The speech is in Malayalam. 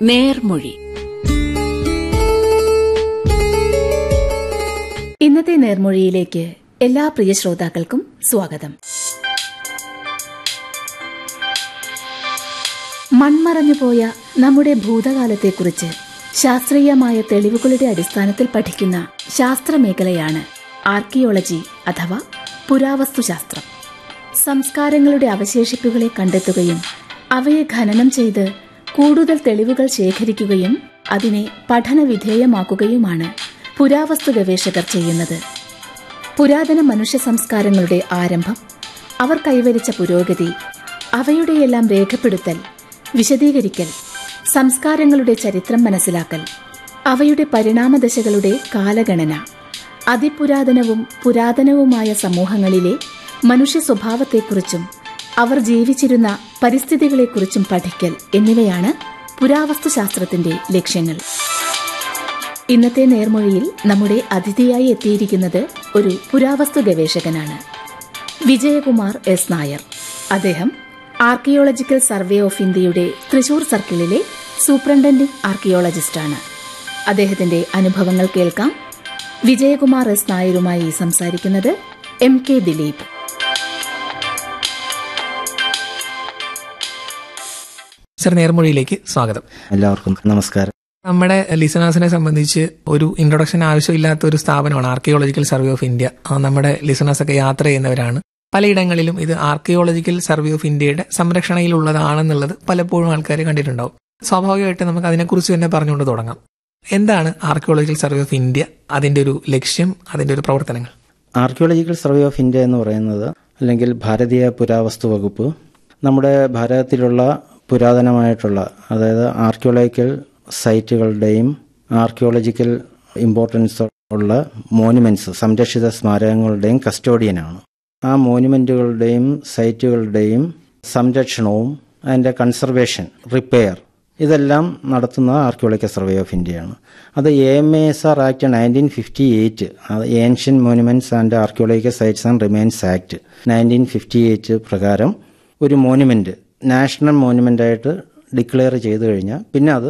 നേർമൊഴി ഇന്നത്തെ നേർമൊഴിയിലേക്ക് എല്ലാ പ്രിയ ശ്രോതാക്കൾക്കും സ്വാഗതം മൺമറഞ്ഞുപോയ നമ്മുടെ ഭൂതകാലത്തെക്കുറിച്ച് ശാസ്ത്രീയമായ തെളിവുകളുടെ അടിസ്ഥാനത്തിൽ പഠിക്കുന്ന ശാസ്ത്രമേഖലയാണ് ആർക്കിയോളജി അഥവാ പുരാവസ്തുശാസ്ത്രം സംസ്കാരങ്ങളുടെ അവശേഷിപ്പുകളെ കണ്ടെത്തുകയും അവയെ ഖനനം ചെയ്ത് കൂടുതൽ തെളിവുകൾ ശേഖരിക്കുകയും അതിനെ പഠനവിധേയമാക്കുകയുമാണ് പുരാവസ്തു ഗവേഷകർ ചെയ്യുന്നത് പുരാതന മനുഷ്യ സംസ്കാരങ്ങളുടെ ആരംഭം അവർ കൈവരിച്ച പുരോഗതി അവയുടെയെല്ലാം രേഖപ്പെടുത്തൽ വിശദീകരിക്കൽ സംസ്കാരങ്ങളുടെ ചരിത്രം മനസ്സിലാക്കൽ അവയുടെ പരിണാമദശകളുടെ കാലഗണന അതിപുരാതനവും പുരാതനവുമായ സമൂഹങ്ങളിലെ മനുഷ്യ സ്വഭാവത്തെക്കുറിച്ചും അവർ ജീവിച്ചിരുന്ന പരിസ്ഥിതികളെക്കുറിച്ചും പഠിക്കൽ എന്നിവയാണ് പുരാവസ്തുശാസ്ത്രത്തിന്റെ ലക്ഷ്യങ്ങൾ ഇന്നത്തെ നേർമൊഴിയിൽ നമ്മുടെ അതിഥിയായി എത്തിയിരിക്കുന്നത് ഒരു പുരാവസ്തു ഗവേഷകനാണ് വിജയകുമാർ എസ് നായർ അദ്ദേഹം ആർക്കിയോളജിക്കൽ സർവേ ഓഫ് ഇന്ത്യയുടെ തൃശൂർ സർക്കിളിലെ സൂപ്രണ്ടന്റിംഗ് ആർക്കിയോളജിസ്റ്റാണ് അദ്ദേഹത്തിന്റെ അനുഭവങ്ങൾ കേൾക്കാം വിജയകുമാർ എസ് നായരുമായി സംസാരിക്കുന്നത് എം കെ ദിലീപ് സർ നേർമൊഴിയിലേക്ക് സ്വാഗതം എല്ലാവർക്കും നമസ്കാരം നമ്മുടെ ലിസണേഴ്സിനെ സംബന്ധിച്ച് ഒരു ഇൻട്രൊഡക്ഷൻ ആവശ്യമില്ലാത്ത ഒരു സ്ഥാപനമാണ് ആർക്കിയോളജിക്കൽ സർവേ ഓഫ് ഇന്ത്യ ആ, നമ്മുടെ ലിസണേഴ്സ് ഒക്കെ യാത്ര ചെയ്യുന്നവരാണ് പലയിടങ്ങളിലും ഇത് ആർക്കിയോളജിക്കൽ സർവേ ഓഫ് ഇന്ത്യയുടെ സംരക്ഷണയിലുള്ളതാണെന്നുള്ളത് പലപ്പോഴും ആൾക്കാർ കണ്ടിട്ടുണ്ടാവും സ്വാഭാവികമായിട്ട് നമുക്ക് അതിനെക്കുറിച്ച് തന്നെ പറഞ്ഞുകൊണ്ട് തുടങ്ങാം എന്താണ് ആർക്കിയോളജിക്കൽ സർവേ ഓഫ് ഇന്ത്യ അതിന്റെ ഒരു ലക്ഷ്യം അതിന്റെ ഒരു പ്രവർത്തനങ്ങൾ ആർക്കിയോളജിക്കൽ സർവേ ഓഫ് ഇന്ത്യ എന്ന് പറയുന്നത് അല്ലെങ്കിൽ ഭാരതീയ പുരാവസ്തു വകുപ്പ് നമ്മുടെ ഭാരതത്തിലുള്ള പുരാതനമായിട്ടുള്ള അതായത് ആർക്കിയോളജിക്കൽ സൈറ്റുകളുടെയും ആർക്കിയോളജിക്കൽ ഇമ്പോർട്ടൻസ് ഉള്ള മോനുമെന്റ്സ് സംരക്ഷിത സ്മാരകങ്ങളുടെയും കസ്റ്റോഡിയനാണ് ആ മോനുമെന്റുകളുടെയും സൈറ്റുകളുടെയും സംരക്ഷണവും അതിൻ്റെ കൺസർവേഷൻ റിപ്പയർ ഇതെല്ലാം നടത്തുന്ന ആർക്കിയോളജിക്കൽ സർവേ ഓഫ് ഇന്ത്യയാണ് അത് A M A S R act nineteen fifty eight ancient monuments and archaeological sites and remains act nineteen fifty eight പ്രകാരം ഒരു മോനുമെന്റ് നാഷണൽ മോനുമെന്റ് ആയിട്ട് ഡിക്ലെയർ ചെയ്തു കഴിഞ്ഞാൽ പിന്നെ അത്